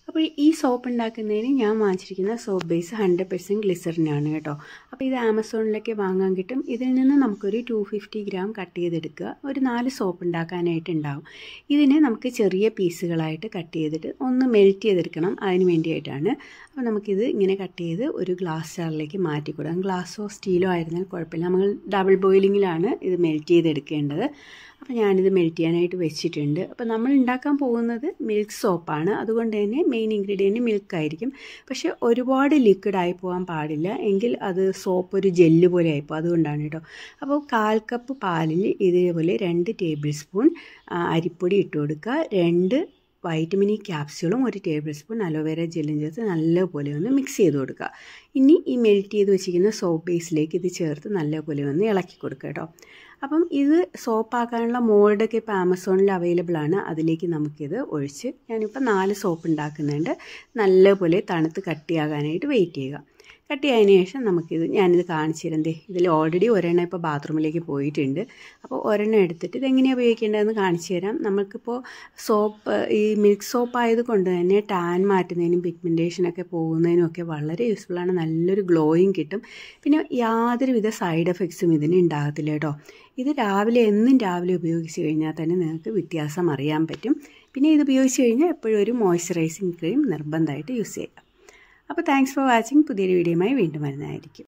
അപ്പോൾ ഈ സോപ്പ് ഉണ്ടാക്കുന്നതിന് ഞാൻ വാങ്ങിച്ചിരിക്കുന്ന സോപ്പ് ബേസ് ഹൺഡ്രഡ് പെർസെൻറ്റ് ഗ്ലിസറിനാണ് കേട്ടോ അപ്പോൾ ഇത് ആമസോണിലൊക്കെ വാങ്ങാൻ കിട്ടും ഇതിൽ നിന്ന് നമുക്കൊരു ടു ഫിഫ്റ്റി ഗ്രാം കട്ട് ചെയ്തെടുക്കുക ഒരു നാല് സോപ്പ് ഉണ്ടാക്കാനായിട്ട് ഉണ്ടാവും ഇതിനെ നമുക്ക് ചെറിയ പീസുകളായിട്ട് കട്ട് ചെയ്തിട്ട് ഒന്ന് മെൽറ്റ് ചെയ്തെടുക്കണം അതിന് വേണ്ടിയിട്ടാണ് അപ്പോൾ നമുക്കിത് ഇങ്ങനെ കട്ട് ചെയ്ത് ഒരു ഗ്ലാസ് ജാറിലേക്ക് മാറ്റി കൊടുക്കാം ഗ്ലാസ്സോ സ്റ്റീലോ ആയിരുന്നാൽ കുഴപ്പമില്ല നമ്മൾ ഡബിൾ ബോയിലിങ്ങിലാണ് ഇത് മെൽറ്റ് ചെയ്തെടുക്കേണ്ടത് അപ്പോൾ ഞാനിത് മെൽറ്റ് ചെയ്യാനായിട്ട് വെച്ചിട്ടുണ്ട് അപ്പോൾ നമ്മൾ ഉണ്ടാക്കാൻ പോകുന്നത് മിൽക്ക് സോപ്പാണ് അതുകൊണ്ട് തന്നെ മെയിൻ ഇൻഗ്രീഡിയൻറ്റ് മിൽക്ക് ആയിരിക്കും പക്ഷേ ഒരുപാട് ലിക്വിഡ് ആയി പോകാൻ പാടില്ല എങ്കിൽ അത് സോപ്പ് ഒരു ജെല്ല് പോലെ ആയിപ്പോൾ അതുകൊണ്ടാണ് കേട്ടോ അപ്പോൾ കാൽ കപ്പ് പാലിൽ ഇതേപോലെ രണ്ട് ടേബിൾ സ്പൂൺ അരിപ്പൊടി ഇട്ട് കൊടുക്കുക രണ്ട് വൈറ്റമിൻ ഇ ക്യാപ്സ്യൂളും ഒരു ടേബിൾ സ്പൂൺ അലോവേര ജെല്ലും ചേർത്ത് നല്ലപോലെ ഒന്ന് മിക്സ് ചെയ്ത് കൊടുക്കുക ഇനി ഈ മെൽറ്റ് ചെയ്ത് വെച്ചിരിക്കുന്ന സോപ്പ് ബേസിലേക്ക് ഇത് ചേർത്ത് നല്ലപോലെ ഒന്ന് ഇളക്കി കൊടുക്കുക കേട്ടോ അപ്പം ഇത് സോപ്പാക്കാനുള്ള മോൾഡൊക്കെ ഇപ്പോൾ ആമസോണിൽ അവൈലബിൾ ആണ് അതിലേക്ക് നമുക്കിത് ഒഴിച്ച് ഞാനിപ്പോൾ നാല് സോപ്പ് ഉണ്ടാക്കുന്നുണ്ട് നല്ലപോലെ തണുത്ത് കട്ടിയാകാനായിട്ട് വെയിറ്റ് ചെയ്യുക കട്ടിയായതിനു ശേഷം നമുക്കിത് ഞാനിത് കാണിച്ചു തരാം ദേ ഇതിൽ ഓൾറെഡി ഒരെണ്ണം ഇപ്പോൾ ബാത്റൂമിലേക്ക് പോയിട്ടുണ്ട് അപ്പോൾ ഒരെണ്ണം എടുത്തിട്ട് ഇതെങ്ങനെയാണ് ഉപയോഗിക്കേണ്ടതെന്ന് കാണിച്ചു തരാം നമുക്കിപ്പോൾ സോപ്പ് ഈ മിൽക്ക് സോപ്പ് ആയതുകൊണ്ട് തന്നെ ടാൻ മാറ്റുന്നതിനും പിഗ്മെൻറ്റേഷനൊക്കെ പോകുന്നതിനും ഒക്കെ വളരെ യൂസ്ഫുള്ളാണ് നല്ലൊരു ഗ്ലോയിങ് കിട്ടും പിന്നെ യാതൊരുവിധ സൈഡ് എഫക്ട്സും ഇതിന് ഉണ്ടാകത്തില്ല കേട്ടോ ഇത് രാവിലെ എന്നും രാവിലെ ഉപയോഗിച്ച് കഴിഞ്ഞാൽ തന്നെ നിങ്ങൾക്ക് വ്യത്യാസം അറിയാൻ പറ്റും പിന്നെ ഇത് ഉപയോഗിച്ച് കഴിഞ്ഞാൽ എപ്പോഴും ഒരു മോയ്സ്ചറൈസിങ് ക്രീം നിർബന്ധമായിട്ട് യൂസ് ചെയ്യാം അപ്പോൾ താങ്ക്സ് ഫോർ വാച്ചിങ് പുതിയൊരു വീഡിയോയുമായി വീണ്ടും വരുന്നതായിരിക്കും